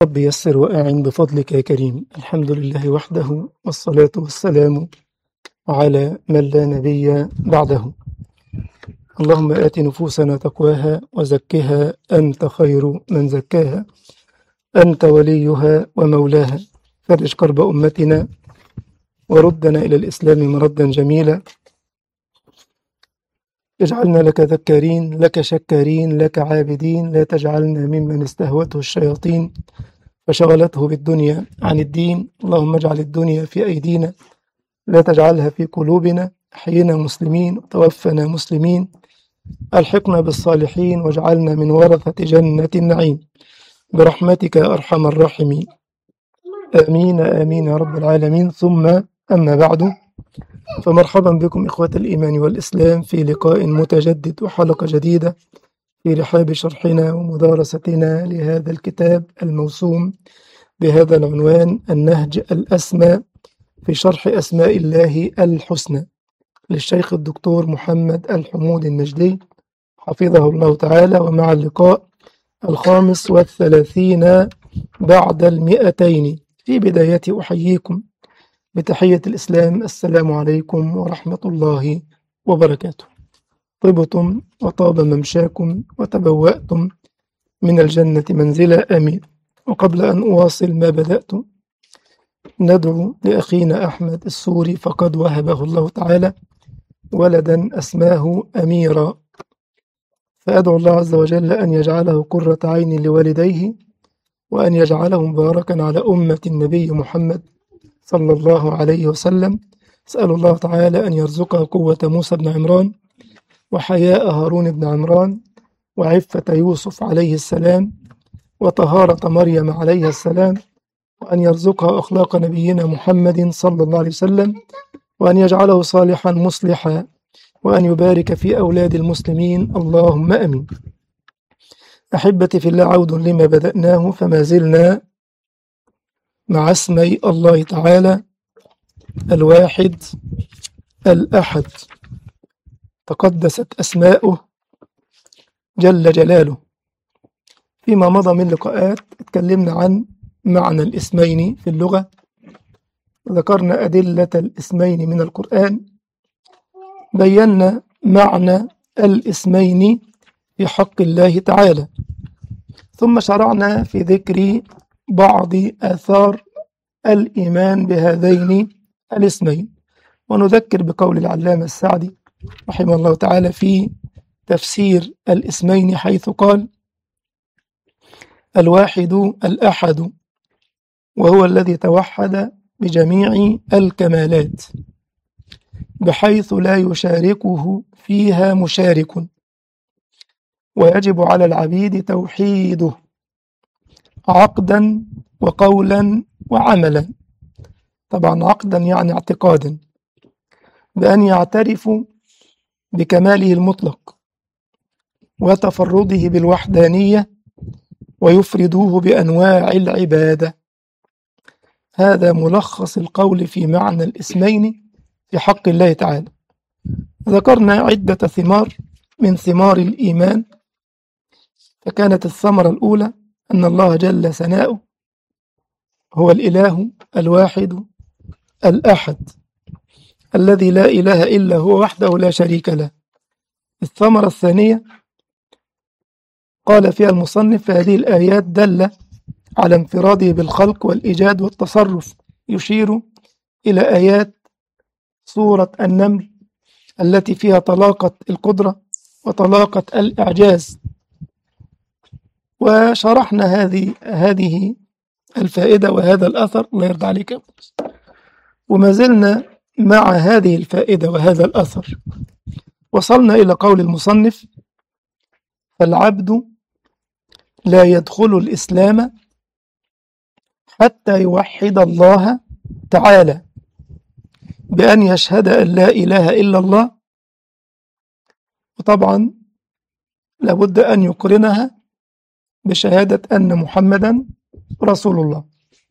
رب يسر وأعن بفضلك يا كريم الحمد لله وحده والصلاة والسلام على من لا نبي بعده اللهم آت نفوسنا تقواها وزكها أنت خير من زكاها أنت وليها ومولاها فرج كرب أمتنا وردنا إلى الإسلام مردا جميلا اجعلنا لك ذكارين لك شكارين لك عابدين لا تجعلنا ممن استهوته الشياطين فشغلته بالدنيا عن الدين اللهم اجعل الدنيا في أيدينا لا تجعلها في قلوبنا أحينا مسلمين وتوفنا مسلمين ألحقنا بالصالحين واجعلنا من ورثة جنة النعيم برحمتك يا أرحم الراحمين آمين آمين يا رب العالمين ثم أما بعد فمرحبا بكم إخوة الإيمان والإسلام في لقاء متجدد وحلقة جديدة في رحاب شرحنا ومدارستنا لهذا الكتاب الموسوم بهذا العنوان النهج الأسمى في شرح أسماء الله الحسنى للشيخ الدكتور محمد الحمود النجدي حفظه الله تعالى ومع اللقاء الخامس والثلاثين بعد المئتين في بداية أحييكم بتحية الإسلام السلام عليكم ورحمة الله وبركاته طبتم وطاب ممشاكم وتبوأتم من الجنة منزلا آمين وقبل أن أواصل ما بدأت ندعو لأخينا أحمد السوري فقد وهبه الله تعالى ولدا أسماه أميرا فأدعو الله عز وجل أن يجعله قرة عين لوالديه وأن يجعله مباركا على أمة النبي محمد صلى الله عليه وسلم أسأل الله تعالى أن يرزقه قوة موسى بن عمران وحياء هارون بن عمران وعفة يوسف عليه السلام وطهارة مريم عليها السلام وأن يرزقها أخلاق نبينا محمد صلى الله عليه وسلم وأن يجعله صالحا مصلحا وأن يبارك في أولاد المسلمين اللهم أمين أحبتي في الله عود لما بدأناه فما زلنا مع اسمي الله تعالى الواحد الأحد تقدست أسماؤه جل جلاله فيما مضى من لقاءات اتكلمنا عن معنى الاسمين في اللغة ذكرنا أدلة الاسمين من القرآن بينا معنى الاسمين في حق الله تعالى ثم شرعنا في ذكر بعض آثار الإيمان بهذين الاسمين ونذكر بقول العلامة السعدي رحمه الله تعالى في تفسير الاسمين حيث قال الواحد الأحد وهو الذي توحد بجميع الكمالات بحيث لا يشاركه فيها مشارك ويجب على العبيد توحيده عقدا وقولا وعملا طبعا عقدا يعني اعتقادا بأن يعترفوا بكماله المطلق وتفرده بالوحدانية ويفردوه بأنواع العبادة هذا ملخص القول في معنى الاسمين في حق الله تعالى ذكرنا عدة ثمار من ثمار الإيمان فكانت الثمرة الأولى أن الله جل ثناؤه هو الإله الواحد الأحد الذي لا إله إلا هو وحده لا شريك له الثمرة الثانية قال فيها المصنف في هذه الآيات دل على انفراده بالخلق والإيجاد والتصرف يشير إلى آيات سورة النمل التي فيها طلاقة القدرة وطلاقة الإعجاز وشرحنا هذه هذه الفائدة وهذا الأثر الله يرضى عليك وما زلنا مع هذه الفائدة وهذا الأثر وصلنا إلى قول المصنف فالعبد لا يدخل الإسلام حتى يوحد الله تعالى بأن يشهد أن لا إله إلا الله وطبعا لابد أن يقرنها بشهادة أن محمدا رسول الله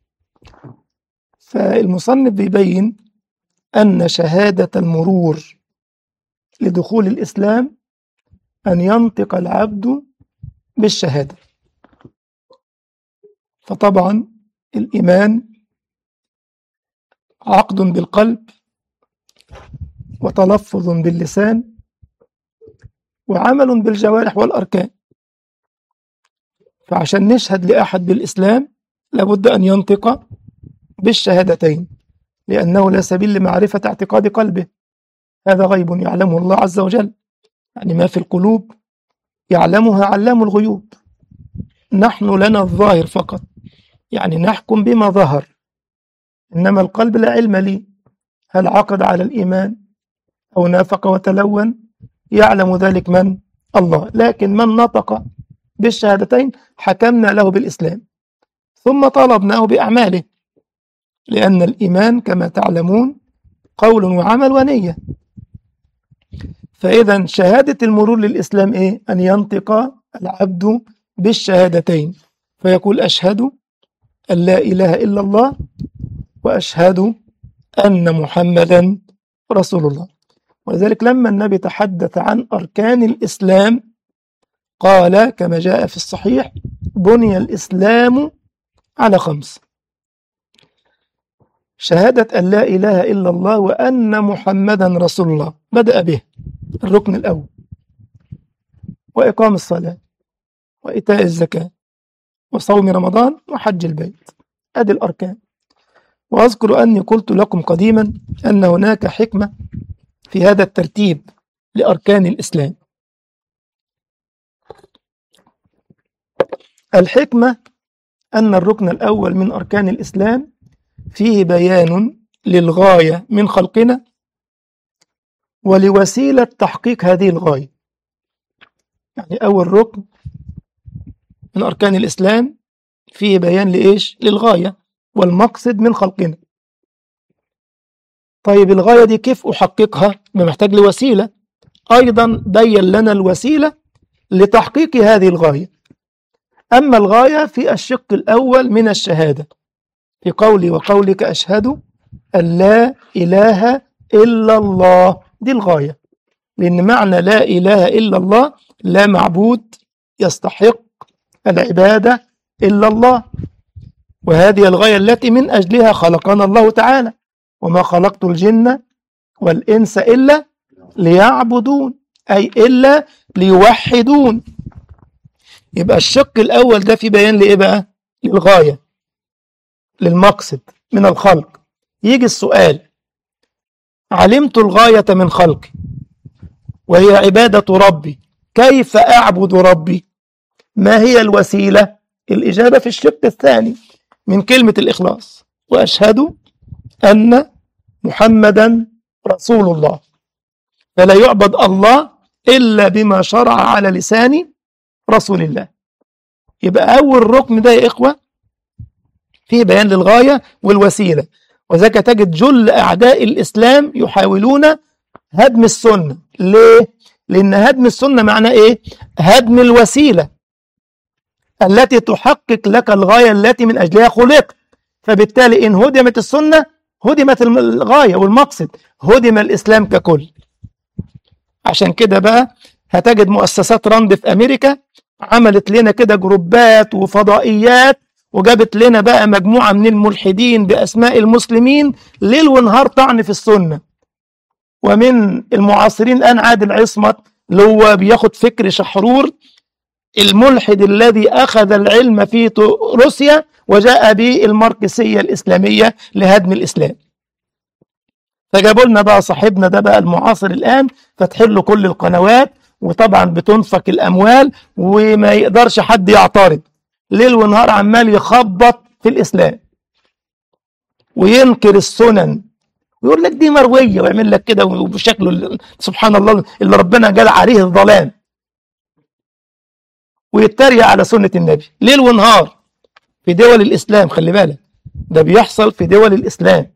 فالمصنف بيبين أن شهادة المرور لدخول الإسلام أن ينطق العبد بالشهادة فطبعا الإيمان عقد بالقلب وتلفظ باللسان وعمل بالجوارح والأركان فعشان نشهد لأحد بالإسلام لابد أن ينطق بالشهادتين لأنه لا سبيل لمعرفة اعتقاد قلبه هذا غيب يعلمه الله عز وجل يعني ما في القلوب يعلمها علام الغيوب نحن لنا الظاهر فقط يعني نحكم بما ظهر إنما القلب لا علم لي هل عقد على الإيمان أو نافق وتلون يعلم ذلك من الله لكن من نطق بالشهادتين حكمنا له بالإسلام ثم طالبناه بأعماله لأن الإيمان كما تعلمون قول وعمل ونية فإذا شهادة المرور للإسلام إيه؟ أن ينطق العبد بالشهادتين فيقول أشهد أن لا إله إلا الله وأشهد أن محمدا رسول الله ولذلك لما النبي تحدث عن أركان الإسلام قال كما جاء في الصحيح بني الإسلام على خمس شهادة أن لا إله إلا الله وأن محمدا رسول الله بدأ به الركن الأول وإقام الصلاة وإيتاء الزكاة وصوم رمضان وحج البيت أدي الأركان وأذكر أني قلت لكم قديما أن هناك حكمة في هذا الترتيب لأركان الإسلام الحكمة أن الركن الأول من أركان الإسلام فيه بيان للغاية من خلقنا ولوسيلة تحقيق هذه الغاية يعني أول ركن من أركان الإسلام فيه بيان لإيش؟ للغاية والمقصد من خلقنا طيب الغاية دي كيف أحققها؟ محتاج لوسيلة أيضا بين لنا الوسيلة لتحقيق هذه الغاية أما الغاية في الشق الأول من الشهادة في قولي وقولك أشهد أن لا إله إلا الله دي الغاية لأن معنى لا إله إلا الله لا معبود يستحق العبادة إلا الله وهذه الغاية التي من أجلها خلقنا الله تعالى وما خلقت الجن والإنس إلا ليعبدون أي إلا ليوحدون يبقى الشق الأول ده في بيان لإيه بقى؟ للغاية للمقصد من الخلق يجي السؤال علمت الغاية من خلقي وهي عبادة ربي كيف أعبد ربي ما هي الوسيلة الإجابة في الشق الثاني من كلمة الإخلاص وأشهد أن محمدا رسول الله فلا يعبد الله إلا بما شرع على لسان رسول الله يبقى أول ركن ده يا إخوة فيه بيان للغاية والوسيلة وذلك تجد جل أعداء الإسلام يحاولون هدم السنة ليه؟ لأن هدم السنة معناه إيه؟ هدم الوسيلة التي تحقق لك الغاية التي من أجلها خلقت فبالتالي إن هدمت السنة هدمت الغاية والمقصد هدم الإسلام ككل عشان كده بقى هتجد مؤسسات رند في أمريكا عملت لنا كده جروبات وفضائيات وجابت لنا بقى مجموعة من الملحدين بأسماء المسلمين ليل ونهار طعن في السنة ومن المعاصرين الآن عادل عصمت اللي هو بياخد فكر شحرور الملحد الذي أخذ العلم في روسيا وجاء بالماركسية الإسلامية لهدم الإسلام فجابوا لنا بقى صاحبنا ده بقى المعاصر الآن فتح له كل القنوات وطبعا بتنفق الأموال وما يقدرش حد يعترض ليل ونهار عمال يخبط في الإسلام وينكر السنن ويقول لك دي مروية ويعمل لك كده وبشكله سبحان الله اللي ربنا جال عليه الظلام ويتريق على سنة النبي ليل ونهار في دول الإسلام خلي بالك ده بيحصل في دول الإسلام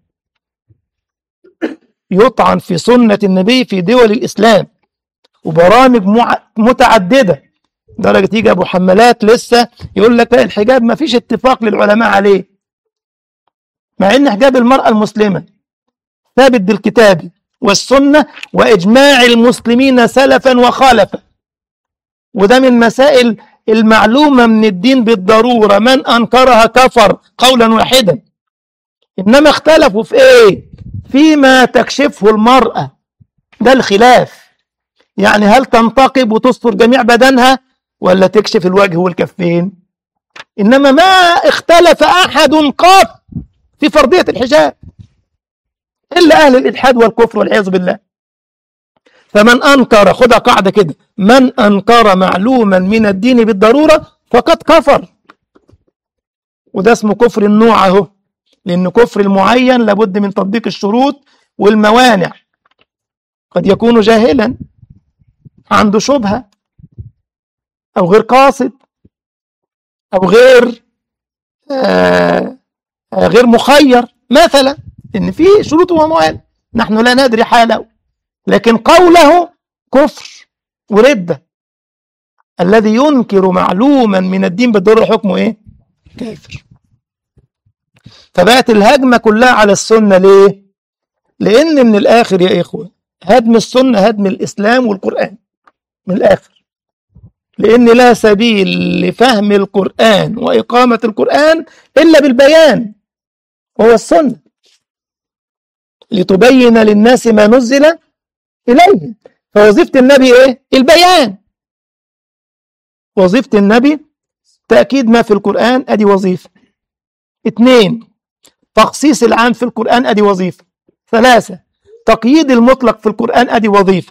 يطعن في سنة النبي في دول الإسلام وبرامج متعددة درجة يجي أبو حمالات لسه يقول لك لا الحجاب ما فيش اتفاق للعلماء عليه مع ان حجاب المرأة المسلمة ثابت بالكتاب والسنة وإجماع المسلمين سلفا وخالفا وده من مسائل المعلومة من الدين بالضرورة من أنكرها كفر قولا واحدا إنما اختلفوا في إيه فيما تكشفه المرأة ده الخلاف يعني هل تنتقب وتستر جميع بدنها ولا تكشف الوجه والكفين إنما ما اختلف أحد قط في فرضية الحجاب إلا أهل الإلحاد والكفر والعياذ بالله فمن أنكر خدها قاعدة كده من أنكر معلوما من الدين بالضرورة فقد كفر وده اسمه كفر النوع اهو لأن كفر المعين لابد من تطبيق الشروط والموانع قد يكون جاهلا عنده شبهة أو غير قاصد أو غير آه آه غير مخير مثلا إن في شروط وموانع نحن لا ندري حاله لكن قوله كفر وردة الذي ينكر معلوما من الدين بالضرورة حكمه ايه كافر فبقت الهجمة كلها على السنة ليه لأن من الآخر يا إخوة هدم السنة هدم الإسلام والقرآن من الآخر لأن لا سبيل لفهم القرآن وإقامة القرآن إلا بالبيان وهو السنة لتبين للناس ما نزل إليهم فوظيفة النبي إيه؟ البيان وظيفة النبي تأكيد ما في القرآن أدي وظيفة اثنين تخصيص العام في القرآن أدي وظيفة ثلاثة تقييد المطلق في القرآن أدي وظيفة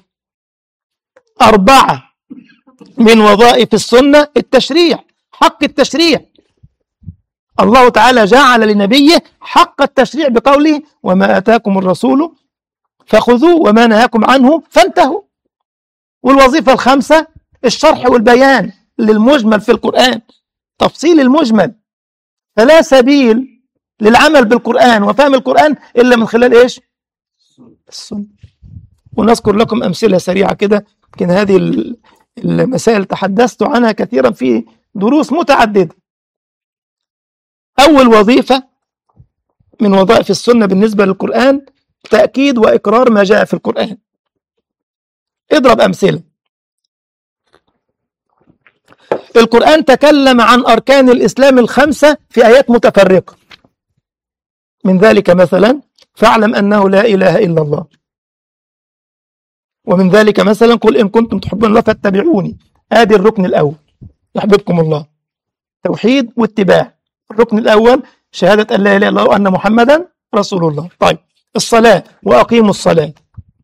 أربعة من وظائف السنة التشريع حق التشريع الله تعالى جعل لنبيه حق التشريع بقوله وما آتاكم الرسول فخذوه وما نهاكم عنه فانتهوا والوظيفة الخامسة الشرح والبيان للمجمل في القرآن تفصيل المجمل فلا سبيل للعمل بالقرآن وفهم القرآن إلا من خلال إيش السنة ونذكر لكم أمثلة سريعة كده يمكن هذه المسائل تحدثت عنها كثيرا في دروس متعددة أول وظيفة من وظائف السنة بالنسبة للقرآن تأكيد وإقرار ما جاء في القرآن اضرب أمثلة القرآن تكلم عن أركان الإسلام الخمسة في آيات متفرقة من ذلك مثلا فاعلم أنه لا إله إلا الله ومن ذلك مثلا قل إن كنتم تحبون الله فاتبعوني آدي الركن الأول يحببكم الله توحيد واتباع الركن الأول شهادة أن لا إله إلا الله وأن محمدا رسول الله طيب الصلاة وأقيموا الصلاة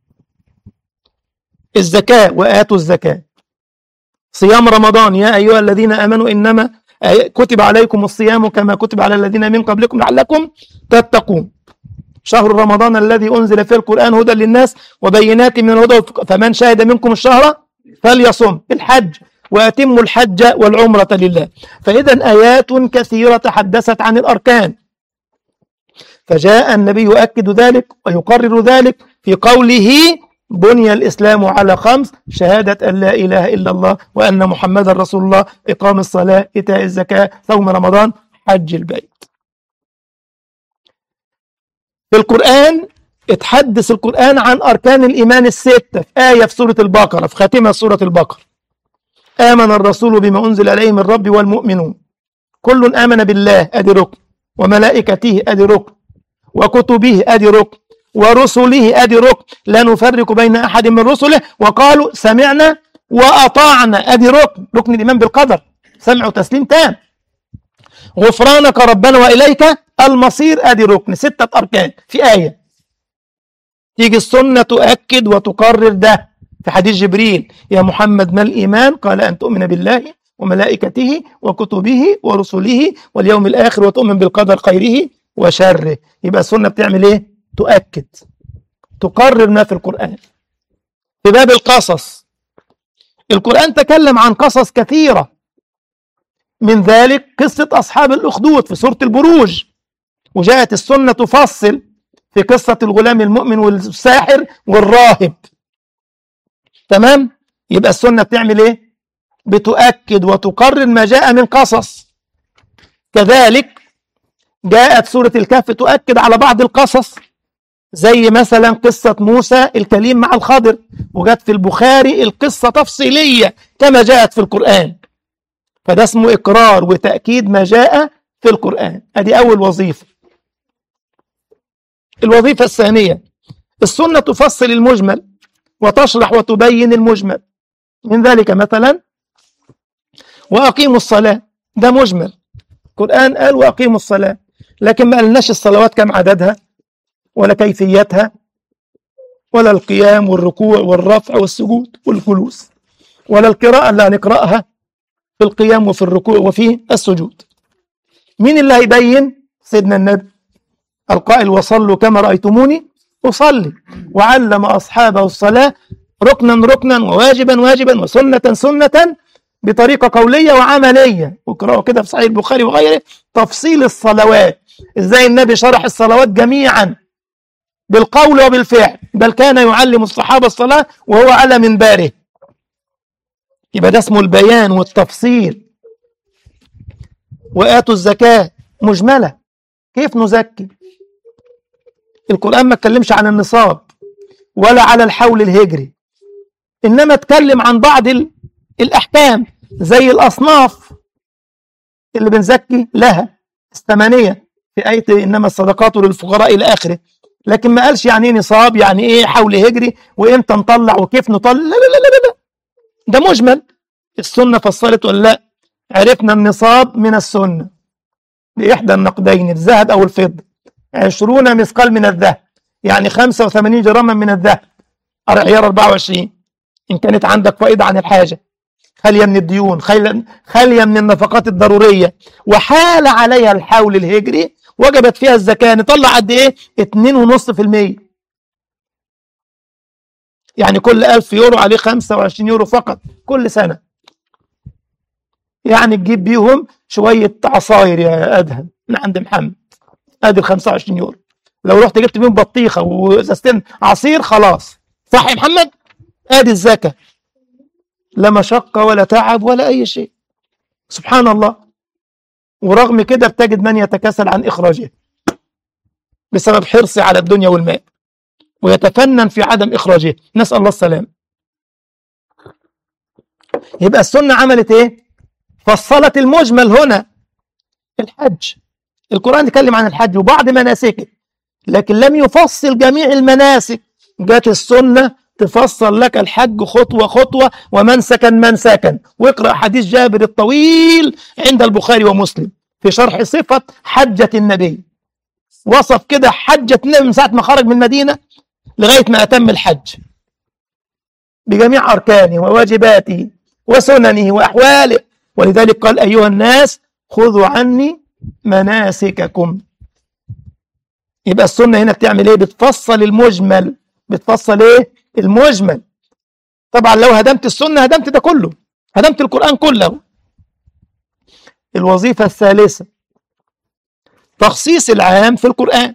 الزكاة وآتوا الزكاة صيام رمضان يا أيها الذين آمنوا إنما كتب عليكم الصيام كما كتب على الذين من قبلكم لعلكم تتقون شهر رمضان الذي أنزل فيه القرآن هدى للناس وبينات من الهدى فمن شهد منكم الشهر فليصم الحج وأتموا الحج والعمرة لله فإذا آيات كثيرة تحدثت عن الأركان فجاء النبي يؤكد ذلك ويقرر ذلك في قوله بني الإسلام على خمس شهادة أن لا إله إلا الله وأن محمد رسول الله إقام الصلاة إيتاء الزكاة صوم رمضان حج البيت في القرآن اتحدث القرآن عن أركان الإيمان الستة في آية في سورة البقرة في خاتمة سورة البقرة آمن الرسول بما أنزل إليه من رب والمؤمنون كل آمن بالله أدي ركن وملائكته أدي ركن وكتبه أدي ركن ورسله أدي ركن لا نفرق بين أحد من رسله وقالوا سمعنا وأطعنا أدي ركن ركن الإيمان بالقدر سمع وتسليم تام غفرانك ربنا وإليك المصير أدي ركن ستة أركان في آية تيجي السنة تؤكد وتقرر ده في حديث جبريل يا محمد ما الإيمان قال أن تؤمن بالله وملائكته وكتبه ورسله واليوم الآخر وتؤمن بالقدر خيره وشره يبقى السنة بتعمل إيه تؤكد تقرر ما في القرآن في باب القصص القرآن تكلم عن قصص كثيرة من ذلك قصة أصحاب الأخدود في سورة البروج وجاءت السنة تفصل في قصة الغلام المؤمن والساحر والراهب تمام يبقى السنة بتعمل ايه بتؤكد وتقرر ما جاء من قصص كذلك جاءت سورة الكهف تؤكد على بعض القصص زي مثلا قصة موسى الكليم مع الخضر وجت في البخاري القصة تفصيلية كما جاءت في القرآن فده اسمه إقرار وتأكيد ما جاء في القرآن أدي أول وظيفة الوظيفة الثانية السنة تفصل المجمل وتشرح وتبين المجمل من ذلك مثلا وأقيموا الصلاة ده مجمل القرآن قال وأقيموا الصلاة لكن ما قالناش الصلوات كم عددها ولا كيفيتها ولا القيام والركوع والرفع والسجود والجلوس ولا القراءة اللي هنقرأها في القيام وفي الركوع وفي السجود مين اللي هيبين سيدنا النبي القائل وصلوا كما رأيتموني أصلي وعلم أصحابه الصلاة ركنا ركنا وواجبا واجبا وسنة سنة بطريقة قولية وعملية وقرأوا كده في صحيح البخاري وغيره تفصيل الصلوات ازاي النبي شرح الصلوات جميعا بالقول وبالفعل بل كان يعلم الصحابة الصلاة وهو على منبره يبقى ده اسمه البيان والتفصيل وآتوا الزكاة مجملة كيف نزكي القرآن ما اتكلمش عن النصاب ولا على الحول الهجري إنما اتكلم عن بعض ال- الأحكام زي الأصناف اللي بنزكي لها الثمانية في آية إنما الصدقات للفقراء إلى آخره لكن ما قالش يعني إيه نصاب يعني إيه حول هجري وإمتى نطلع وكيف نطلع لا لا لا لا, لا. ده مجمل السنة فصلت ولا لا عرفنا النصاب من السنة بإحدى النقدين الذهب أو الفضة عشرون مثقال من الذهب يعني 85 جراما من الذهب عيار 24 إن كانت عندك فائدة عن الحاجة خالية من الديون خالية خالية من النفقات الضرورية وحال عليها الحول الهجري وجبت فيها الزكاة نطلع قد إيه 2.5% يعني كل 1000 يورو عليه 25 يورو فقط كل سنة يعني تجيب بيهم شوية عصاير يا أدهم من عند محمد ادي ال 25 يورو لو رحت جبت بيهم بطيخه وازازتين عصير خلاص صح يا محمد ادي الزكاه لا مشقه ولا تعب ولا اي شيء سبحان الله ورغم كده بتجد من يتكاسل عن اخراجها بسبب حرصه على الدنيا والمال ويتفنن في عدم اخراجها نسال الله السلام يبقى السنه عملت ايه فصلت المجمل هنا الحج القرآن يتكلم عن الحج وبعض مناسكه لكن لم يفصل جميع المناسك جاءت السنة تفصل لك الحج خطوة خطوة ومنسكا منسكا واقرأ حديث جابر الطويل عند البخاري ومسلم في شرح صفة حجة النبي وصف كده حجة النبي من ساعة ما خرج من المدينة لغاية ما أتم الحج بجميع أركانه وواجباته وسننه وأحواله ولذلك قال أيها الناس خذوا عني مناسككم يبقى السنة هنا بتعمل ايه بتفصل المجمل بتفصل ايه المجمل طبعا لو هدمت السنة هدمت ده كله هدمت القرآن كله الوظيفة الثالثة تخصيص العام في القرآن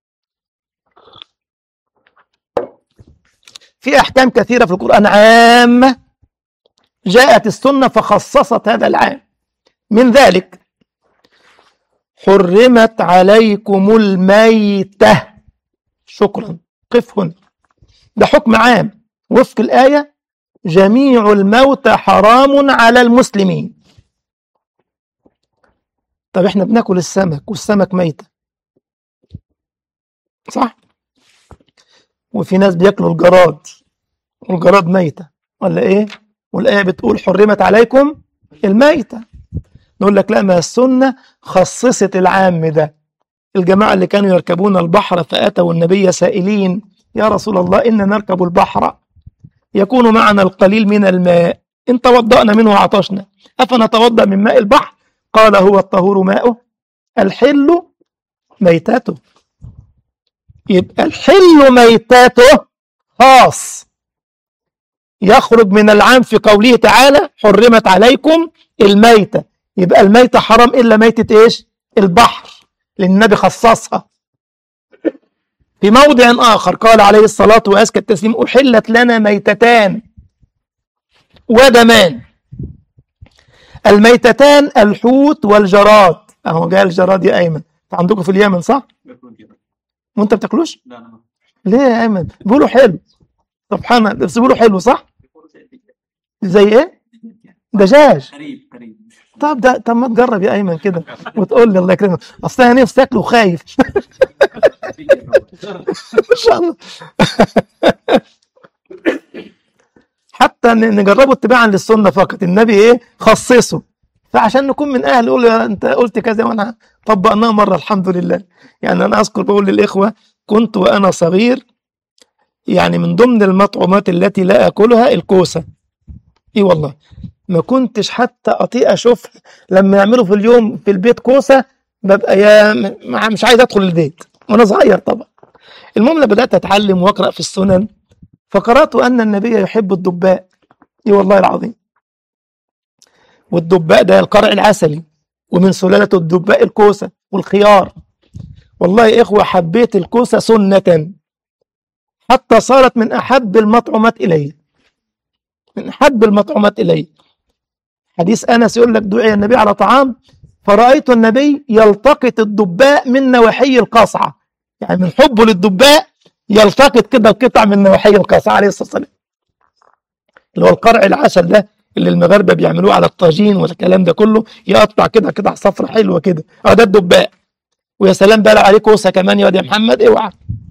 في أحكام كثيرة في القرآن عامة جاءت السنة فخصصت هذا العام من ذلك حرمت عليكم الميتة شكرا قف هنا ده حكم عام وفق الآية جميع الموتى حرام على المسلمين طب احنا بناكل السمك والسمك ميتة صح وفي ناس بياكلوا الجراد والجراد ميتة ولا ايه والآية بتقول حرمت عليكم الميتة نقول لك لا ما السنة خصصت العام ده الجماعة اللي كانوا يركبون البحر فأتوا النبي سائلين يا رسول الله إن نركب البحر يكون معنا القليل من الماء إن توضأنا منه عطشنا أفنتوضأ من ماء البحر قال هو الطهور ماؤه الحل ميتاته يبقى الحل ميتاته خاص يخرج من العام في قوله تعالى حرمت عليكم الميتة يبقى الميتة حرام إلا ميتة إيش البحر لأن النبي خصصها في موضع آخر قال عليه الصلاة وأزكى التسليم أحلت لنا ميتتان ودمان الميتتان الحوت والجراد أهو جاء الجراد يا أيمن عندكم في اليمن صح؟ وأنت بتاكلوش؟ لا لا ليه يا أيمن؟ بيقولوا حلو سبحان الله بس بيقولوا حلو صح؟ زي إيه؟ دجاج قريب قريب طب ده طب ما تجرب يا ايمن كده وتقول لي الله يكرمك اصل انا نفسي اكله وخايف ان شاء الله حتى ن- نجربه اتباعا للسنه فقط النبي ايه خصصه فعشان نكون من اهل يقول له انت قلت كذا وانا طبقناه مره الحمد لله يعني انا اذكر بقول للاخوه كنت وانا صغير يعني من ضمن المطعومات التي لا اكلها الكوسه اي والله ما كنتش حتى اطيق اشوف لما يعملوا في اليوم في البيت كوسه ببقى يا م- مش عايز ادخل البيت وانا صغير طبعا المهم لما بدات اتعلم واقرا في السنن فقرات ان النبي يحب الدباء اي والله العظيم والدباء ده القرع العسلي ومن سلاله الدباء الكوسه والخيار والله يا اخوه حبيت الكوسه سنه حتى صارت من احب المطعومات الي من احب المطعومات الي حديث انس يقول لك دعي النبي على طعام فرايت النبي يلتقط الدباء من نواحي القصعه يعني من حبه للدباء يلتقط كده القطع من نواحي القصعه عليه الصلاه والسلام اللي هو القرع العسل ده اللي المغاربه بيعملوه على الطاجين والكلام ده كله يقطع كده قطع صفرة حلوه كده اه ده الدباء ويا سلام بقى لو عليه كوسه كمان يا واد يا محمد اوعى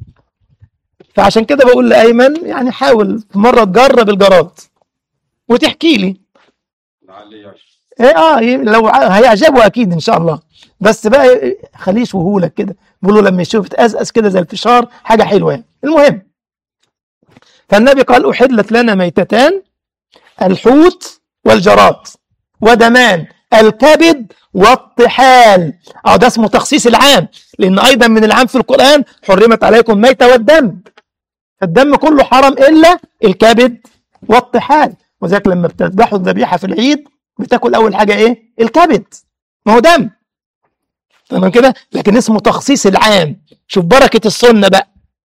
فعشان كده بقول لايمن يعني حاول في مره تجرب الجراد وتحكي لي لعل يعش ايه اه ي- لو ع- هيعجبه اكيد ان شاء الله بس بقى إيه، خليه يشوهولك كده بيقولوا لما يشوف تأزأز كده زي الفشار حاجه حلوه يعني المهم فالنبي قال احلت لنا ميتتان الحوت والجراد ودمان الكبد والطحال اه ده اسمه تخصيص العام لان ايضا من العام في القران حرمت عليكم ميتة والدم فالدم كله حرام الا الكبد والطحال وذلك لما بتذبحوا الذبيحه في العيد بتاكل اول حاجه ايه الكبد ما هو دم تمام كده لكن اسمه تخصيص العام شوف بركه السنه بقى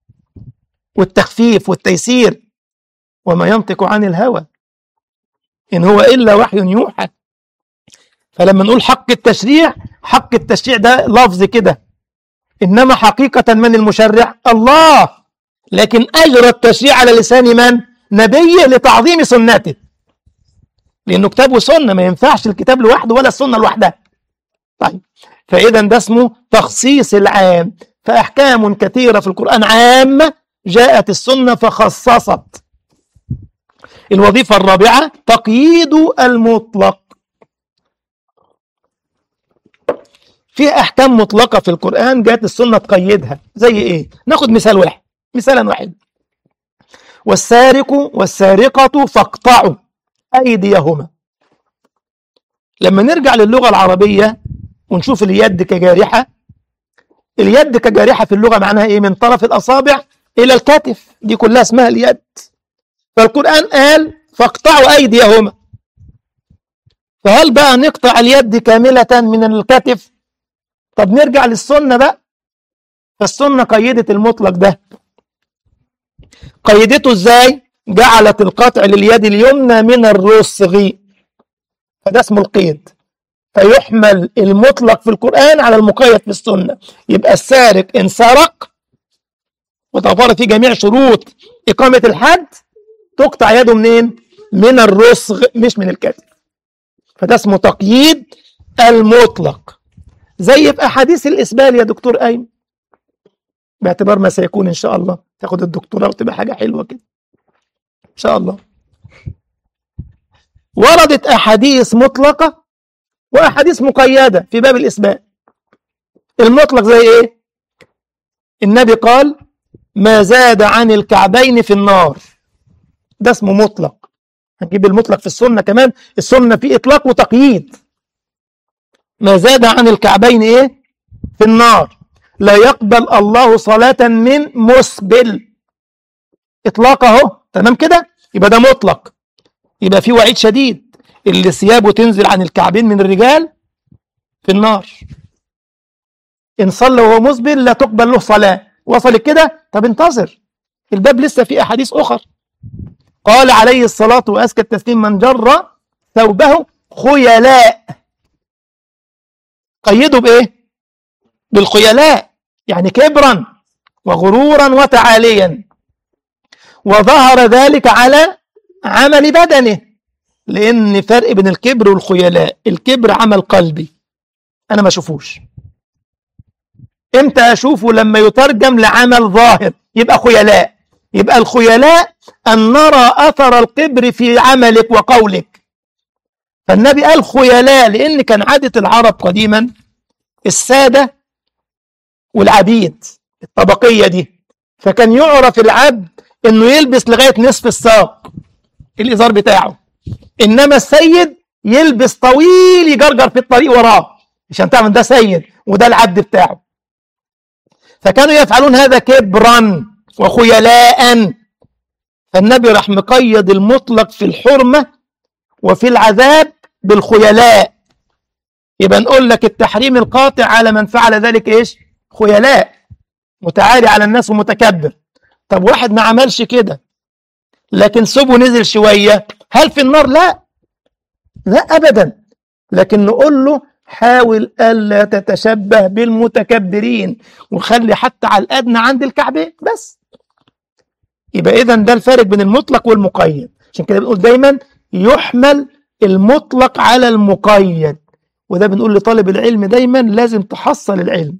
والتخفيف والتيسير وما ينطق عن الهوى ان هو الا وحي يوحى فلما نقول حق التشريع حق التشريع ده لفظ كده انما حقيقه من المشرع الله لكن اجرى التشريع على لسان من نبيه لتعظيم سنته لانه كتاب وسنه ما ينفعش الكتاب لوحده ولا السنه لوحدها طيب فاذا ده اسمه تخصيص العام فاحكام كثيره في القران عامه جاءت السنه فخصصت الوظيفه الرابعه تقييد المطلق في احكام مطلقه في القران جاءت السنه تقيدها زي ايه ناخد مثال واحد مثالا واحد والسارق والسارقه فاقطعوا أيديهما لما نرجع للغة العربية ونشوف اليد كجارحة اليد كجارحة في اللغة معناها إيه من طرف الأصابع إلى الكتف دي كلها اسمها اليد فالقرآن قال فاقطعوا أيديهما فهل بقى نقطع اليد كاملة من الكتف طب نرجع للسنة بقى فالسنة قيدت المطلق ده قيدته ازاي جعلت القطع لليد اليمنى من الرسغ فده اسمه القيد فيحمل المطلق في القرآن على المقيد في السنة يبقى السارق إن سرق وتوفر فيه جميع شروط إقامة الحد تقطع يده منين؟ من الرسغ مش من الكتف فده اسمه تقييد المطلق زي في أحاديث الإسبال يا دكتور أيمن باعتبار ما سيكون إن شاء الله تاخد الدكتوراه وتبقى حاجة حلوة كده إن شاء الله وردت أحاديث مطلقة وأحاديث مقيدة في باب الإسبال المطلق زي إيه؟ النبي قال ما زاد عن الكعبين في النار ده اسمه مطلق هنجيب المطلق في السنة كمان السنة في إطلاق وتقييد ما زاد عن الكعبين إيه؟ في النار لا يقبل الله صلاة من مسبل إطلاق أهو تمام كده يبقى ده مطلق يبقى في وعيد شديد اللي ثيابه تنزل عن الكعبين من الرجال في النار إن صلى وهو مسبل لا تقبل له صلاة وصل كده طب انتظر الباب لسه فيه أحاديث أخر قال عليه الصلاة وأزكى التسليم من جر ثوبه خيلاء قيده بإيه؟ بالخيلاء يعني كبرا وغرورا وتعاليا وظهر ذلك على عمل بدنه لان فرق بين الكبر والخيلاء الكبر عمل قلبي انا ما اشوفوش امتى اشوفه لما يترجم لعمل ظاهر يبقى خيلاء يبقى الخيلاء ان نرى اثر الكبر في عملك وقولك فالنبي قال خيلاء لان كان عاده العرب قديما الساده والعبيد الطبقيه دي فكان يعرف العبد انه يلبس لغايه نصف الساق الازار بتاعه انما السيد يلبس طويل يجرجر في الطريق وراه عشان تعرف ده سيد وده العبد بتاعه فكانوا يفعلون هذا كبرا وخيلاء فالنبي راح مقيد المطلق في الحرمه وفي العذاب بالخيلاء يبقى نقول لك التحريم القاطع على من فعل ذلك ايش خيلاء متعالي على الناس ومتكبر طب واحد ما عملش كده لكن سبه نزل شويه هل في النار لا لا ابدا لكن نقول له حاول الا تتشبه بالمتكبرين وخلي حتى على الادنى عند الكعبين بس يبقى اذا ده الفارق بين المطلق والمقيد عشان كده بنقول دايما يحمل المطلق على المقيد وده بنقول لطالب العلم دايما لازم تحصل العلم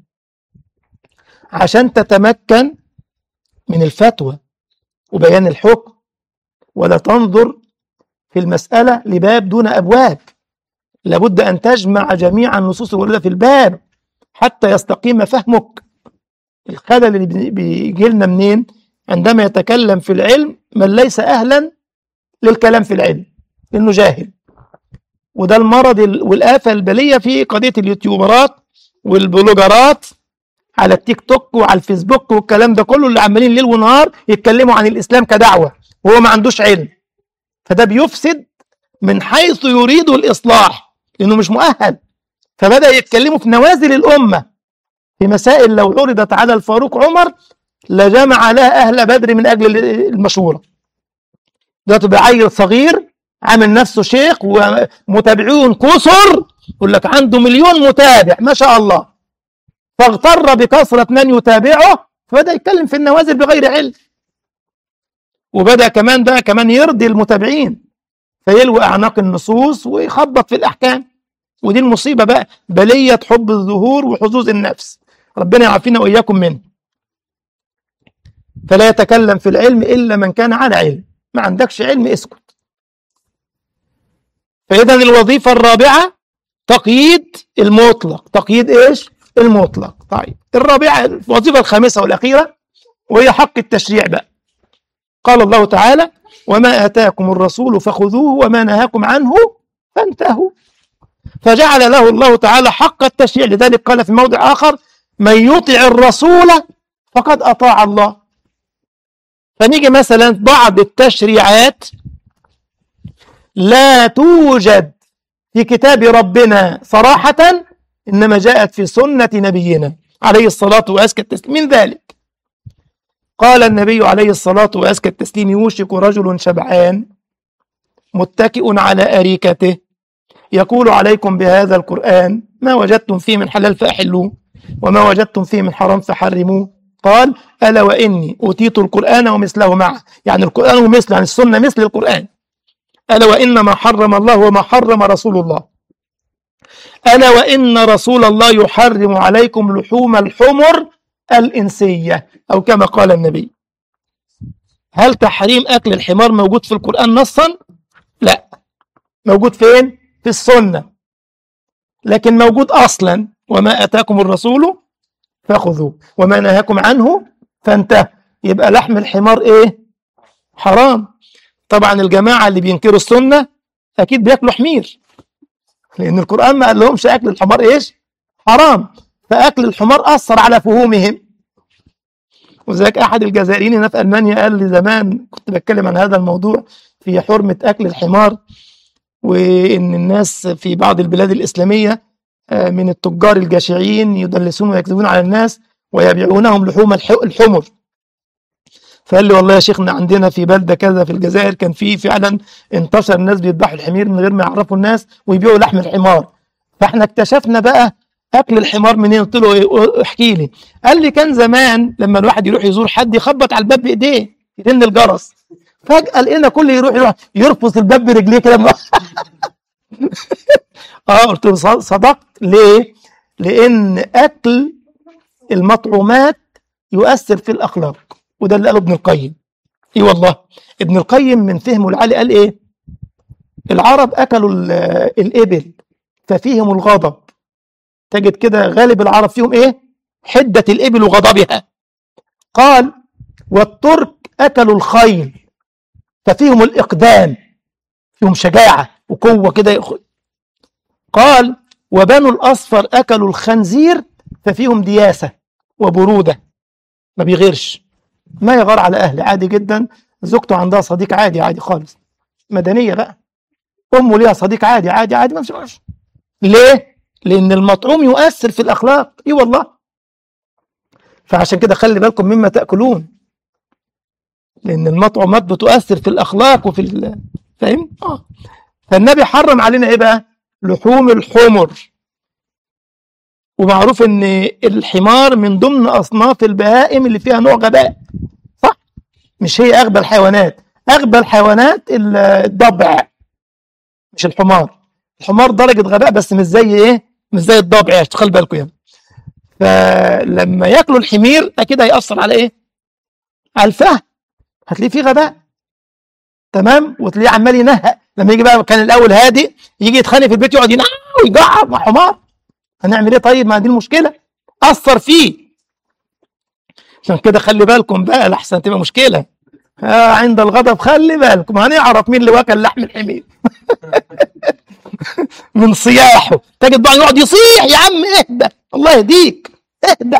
عشان تتمكن من الفتوى وبيان الحكم ولا تنظر في المسألة لباب دون أبواب لابد أن تجمع جميع النصوص الواردة في الباب حتى يستقيم فهمك الخلل اللي بيجي لنا منين عندما يتكلم في العلم من ليس أهلا للكلام في العلم لأنه جاهل وده المرض والآفة البلية في قضية اليوتيوبرات والبلوجرات على التيك توك وعلى الفيسبوك والكلام ده كله اللي عمالين ليل ونهار يتكلموا عن الإسلام كدعوة وهو ما عندوش علم فده بيفسد من حيث يريد الإصلاح لأنه مش مؤهل فبدأ يتكلموا في نوازل الأمة في مسائل لو عرضت على الفاروق عمر لجمع لها أهل بدر من أجل المشورة دلوقتي بعيل صغير عامل نفسه شيخ ومتابعون كثر يقول لك عنده مليون متابع ما شاء الله فاغتر بكثرة من يتابعه فبدأ يتكلم في النوازل بغير علم وبدأ كمان بقى كمان يرضي المتابعين فيلوي أعناق النصوص ويخبط في الأحكام ودي المصيبة بقى بلية حب الظهور وحظوظ النفس ربنا يعافينا وإياكم منه فلا يتكلم في العلم إلا من كان على علم ما عندكش علم اسكت فإذا الوظيفة الرابعة تقييد المطلق تقييد إيش المطلق طيب الرابعة الوظيفة الخامسة والأخيرة وهي حق التشريع بقى قال الله تعالى وما آتاكم الرسول فخذوه وما نهاكم عنه فانتهوا فجعل له الله تعالى حق التشريع لذلك قال في موضع آخر من يطع الرسول فقد أطاع الله فنيجي مثلا بعض التشريعات لا توجد في كتاب ربنا صراحة إنما جاءت في سنة نبينا عليه الصلاة وأزكى التسليم من ذلك قال النبي عليه الصلاة وأزكى التسليم يوشك رجل شبعان متكئ على أريكته يقول عليكم بهذا القرآن ما وجدتم فيه من حلال فأحلوه وما وجدتم فيه من حرام فحرموه قال ألا وإني أوتيت القرآن ومثله معه يعني القرآن ومثله يعني السنة مثل القرآن ألا وإن ما حرم الله وما حرم رسول الله ألا وإن رسول الله يحرم عليكم لحوم الحمر الإنسية أو كما قال النبي هل تحريم أكل الحمار موجود في القرآن نصا؟ لا موجود فين؟ في السنة لكن موجود أصلا وما أتاكم الرسول فخذوه وما نهاكم عنه فانتهوا يبقى لحم الحمار إيه؟ حرام طبعا الجماعة اللي بينكروا السنة أكيد بياكلوا حمير لأن القرآن ما قال لهمش أكل الحمار إيش؟ حرام فأكل الحمار أثر على فهومهم وذلك أحد الجزائريين هنا في ألمانيا قال لي زمان كنت بتكلم عن هذا الموضوع في حرمة أكل الحمار وإن الناس في بعض البلاد الإسلامية من التجار الجشعين يدلسون ويكذبون على الناس ويبيعونهم لحوم الحمر فقال لي والله يا شيخنا عندنا في بلده كذا في الجزائر كان في فعلا انتشر الناس بيذبحوا الحمير من غير ما يعرفوا الناس ويبيعوا لحم الحمار فاحنا اكتشفنا بقى اكل الحمار منين قلت له إيه؟ احكي لي قال لي كان زمان لما الواحد يروح يزور حد يخبط على الباب بايديه يرن الجرس فجأة لقينا كل يروح يروح يرفض الباب برجليه كده اه قلت له صدقت ليه؟ لأن أكل المطعومات يؤثر في الأخلاق وده اللي قاله ابن القيم اي والله ابن القيم من فهمه العالي قال ايه؟ العرب أكلوا الإبل ففيهم الغضب تجد كده غالب العرب فيهم ايه؟ حدة الإبل وغضبها قال والترك أكلوا الخيل ففيهم الإقدام فيهم شجاعة وقوة كده قال وبنو الأصفر أكلوا الخنزير ففيهم دياسة وبرودة ما بيغيرش ما يغار على أهله عادي جدا زوجته عندها صديق عادي عادي خالص مدنية بقى أمه ليها صديق عادي عادي عادي ما فيش ليه؟ لأن المطعوم يؤثر في الأخلاق إي والله فعشان كده خلي بالكم مما تأكلون لأن المطعومات بتؤثر في الأخلاق وفي ال... فاهم؟ آه. فالنبي حرم علينا إيه بقى؟ لحوم الحمر ومعروف إن الحمار من ضمن أصناف البهائم اللي فيها نوع غباء صح؟ مش هي أغبى الحيوانات أغبى الحيوانات الضبع مش الحمار الحمار درجة غباء بس مش زي إيه؟ مش زي الضبع يعني خلي بالكم يعني فلما ياكلوا الحمير اكيد هيأثر على ايه؟ على الفهم هتلاقيه فيه غباء تمام وتلاقيه عمال ينهق لما يجي بقى كان الاول هادي يجي يتخانق في البيت يقعد ينهق ويجعر مع حمار هنعمل ايه طيب ما دي المشكله اثر فيه عشان كده خلي بالكم بقى لحسن تبقى مشكله آه عند الغضب خلي بالكم هنعرف مين اللي واكل لحم الحمير من صياحه تجد بعض يقعد يصيح يا عم اهدى الله يهديك اهدى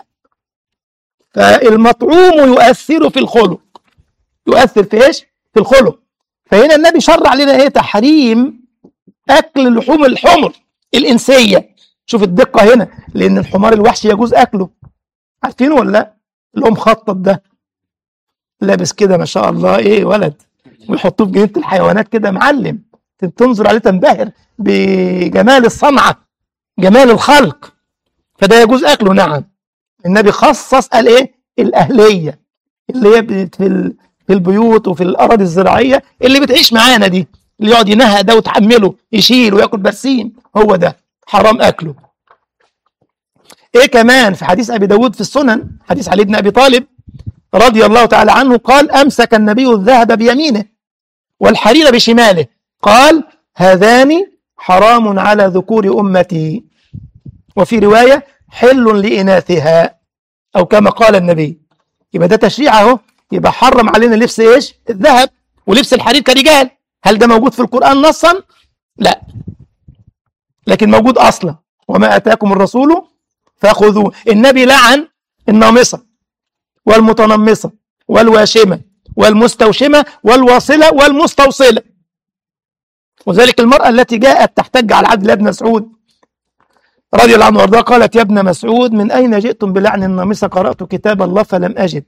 فالمطعوم يؤثر في الخلق يؤثر في ايش؟ في الخلق فهنا النبي شرع لنا ايه تحريم اكل لحوم الحمر الانسيه شوف الدقه هنا لان الحمار الوحشي يجوز اكله عارفينه ولا لا؟ اللي هو مخطط ده لابس كده ما شاء الله ايه ولد ويحطوه في جنينه الحيوانات كده معلم تنظر عليه تنبهر بجمال الصنعه جمال الخلق فده يجوز اكله نعم النبي خصص قال ايه الاهليه اللي هي في في البيوت وفي الاراضي الزراعيه اللي بتعيش معانا دي اللي يقعد ينهى ده وتحمله يشيل وياكل برسيم هو ده حرام اكله ايه كمان في حديث ابي داود في السنن حديث علي بن ابي طالب رضي الله تعالى عنه قال امسك النبي الذهب بيمينه والحرير بشماله قال هذان حرام على ذكور امتي وفي روايه حل لاناثها او كما قال النبي يبقى ده تشريع اهو يبقى حرم علينا لبس ايش الذهب ولبس الحرير كرجال هل ده موجود في القران نصا لا لكن موجود اصلا وما اتاكم الرسول فخذوه النبي لعن النامصه والمتنمصه والواشمه والمستوشمه والواصله والمستوصله وذلك المراه التي جاءت تحتج على عبد الله بن مسعود رضي الله عنه وارضاه قالت يا ابن مسعود من اين جئتم بلعن النامصه قرات كتاب الله فلم اجد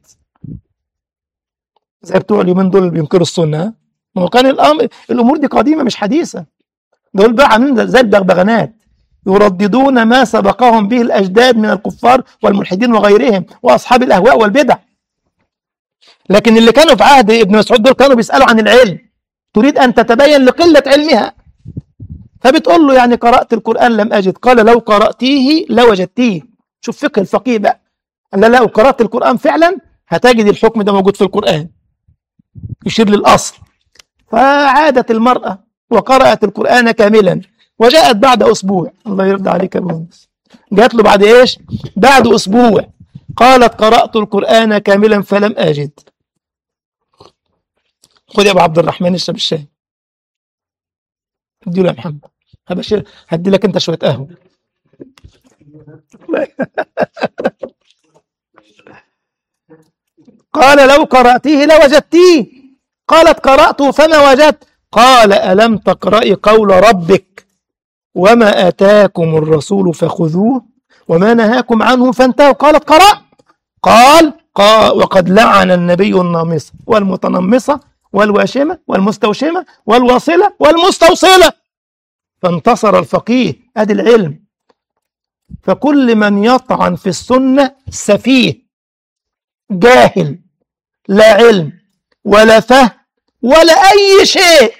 زي بتوع اليومين دول بينكروا السنه ما هو كان الامر الامور دي قديمه مش حديثه دول بقى عاملين زي البغبغانات يرددون ما سبقهم به الاجداد من الكفار والملحدين وغيرهم واصحاب الاهواء والبدع لكن اللي كانوا في عهد ابن مسعود دول كانوا بيسالوا عن العلم تريد ان تتبين لقله علمها فبتقول له يعني قرات القران لم اجد قال لو قراتيه لوجدتيه شوف فقه الفقيه بقى قال لا لو قرات القران فعلا هتجد الحكم ده موجود في القران يشير للاصل فعادت المراه وقرات القران كاملا وجاءت بعد اسبوع الله يرضى عليك يا مهندس جات له بعد ايش بعد اسبوع قالت قرات القران كاملا فلم اجد خد يا ابو عبد الرحمن اشرب الشاي ادي له يا محمد هبشر هدي لك انت شويه قهوه قال لو قرأتيه لوجدتيه قالت قرأته فما وجدت قال ألم تقرأي قول ربك وما آتاكم الرسول فخذوه وما نهاكم عنه فانتهوا قالت قرأت قال, قال وقد لعن النبي النامصة والمتنمصة والواشمة والمستوشمة والواصلة والمستوصلة فانتصر الفقيه ادي العلم فكل من يطعن في السنة سفيه جاهل لا علم ولا فهم ولا أي شيء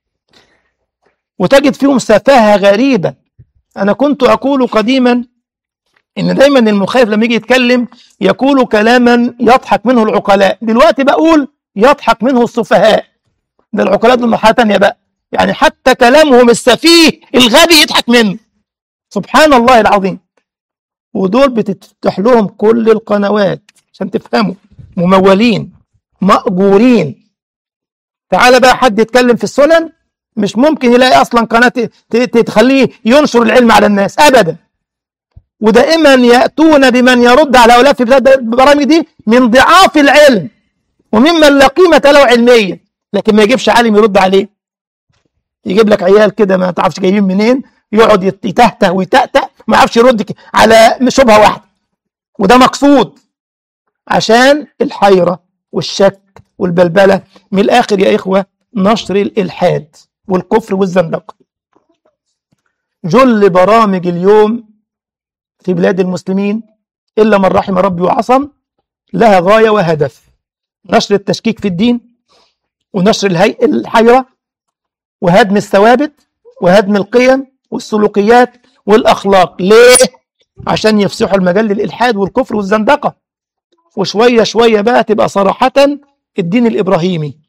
وتجد فيهم سفاهة غريبة أنا كنت أقول قديما إن دايما المخالف لما يجي يتكلم يقول كلاما يضحك منه العقلاء دلوقتي بقول يضحك منه السفهاء ده العقلاء دول مرحلة تانية بقى يعني حتى كلامهم السفيه الغبي يضحك منه سبحان الله العظيم ودول بتفتح لهم كل القنوات عشان تفهموا ممولين مأجورين تعالى بقى حد يتكلم في السنن مش ممكن يلاقي اصلا قناه ت- ت- تخليه ينشر العلم على الناس ابدا ودائما ياتون بمن يرد على هؤلاء في بلاد البرامج دي من ضعاف العلم وممن لا قيمه له علميا لكن ما يجيبش عالم يرد عليه يجيب لك عيال كده ما تعرفش جايين منين يقعد يت- يتهته ويتأتأ ما يعرفش يرد ك- على شبهه واحده وده مقصود عشان الحيره والشك والبلبله من الاخر يا اخوه نشر الالحاد والكفر والزندقه جل برامج اليوم في بلاد المسلمين الا من رحم ربي وعصم لها غايه وهدف نشر التشكيك في الدين ونشر الهي... الحيره وهدم الثوابت وهدم القيم والسلوكيات والاخلاق ليه عشان يفسحوا المجال للالحاد والكفر والزندقه وشويه شويه بقى تبقى صراحه الدين الابراهيمي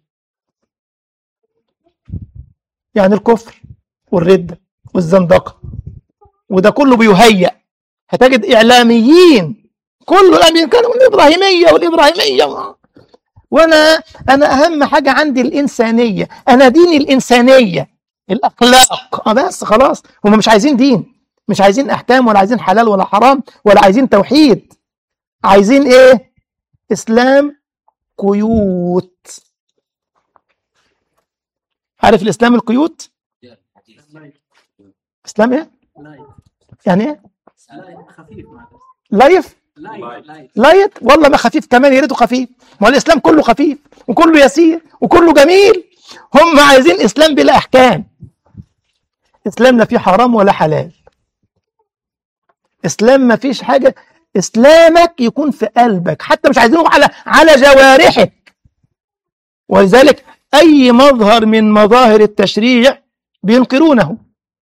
يعني الكفر والردة والزندقة وده كله بيهيأ هتجد إعلاميين كل الأمريكان كانوا الإبراهيمية والإبراهيمية وأنا أنا أهم حاجة عندي الإنسانية أنا ديني الإنسانية الأخلاق آه بس خلاص هم مش عايزين دين مش عايزين أحكام ولا عايزين حلال ولا حرام ولا عايزين توحيد عايزين إيه إسلام قيوت عارف الإسلام القيوت اسلام ايه؟ يعني ايه؟ خفيف معلش لايف؟ لايت لايت لايت؟ والله ما خفيف كمان يا ريته خفيف، ما هو الاسلام كله خفيف وكله يسير وكله جميل، هم عايزين اسلام بلا احكام. اسلام لا فيه حرام ولا حلال. اسلام ما فيش حاجه اسلامك يكون في قلبك، حتى مش عايزينه على على جوارحك. ولذلك اي مظهر من مظاهر التشريع بينكرونه.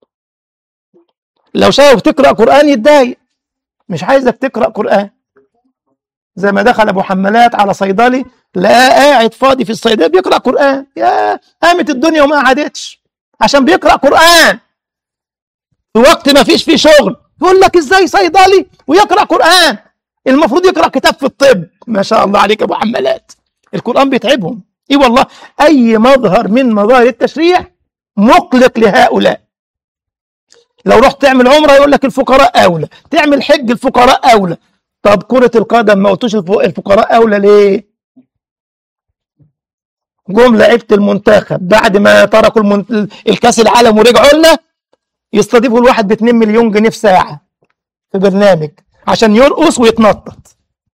لو شافك تقرا قران يتضايق مش عايزك تقرا قران زي ما دخل ابو حمالات على صيدلي لقاه قاعد فاضي في الصيدليه بيقرا قران يا قامت الدنيا وما قعدتش عشان بيقرا قران في وقت ما فيش فيه شغل يقول لك ازاي صيدلي ويقرا قران المفروض يقرا كتاب في الطب ما شاء الله عليك يا ابو حمالات القران بيتعبهم اي والله اي مظهر من مظاهر التشريع مقلق لهؤلاء لو رحت تعمل عمره يقول لك الفقراء اولى تعمل حج الفقراء اولى طب كرة القدم ما قلتوش الف- الفقراء اولى ليه جم لعيبه المنتخب بعد ما تركوا المن... الكاس العالم ورجعوا لنا يستضيفوا الواحد ب 2 مليون جنيه في ساعه في برنامج عشان يرقص ويتنطط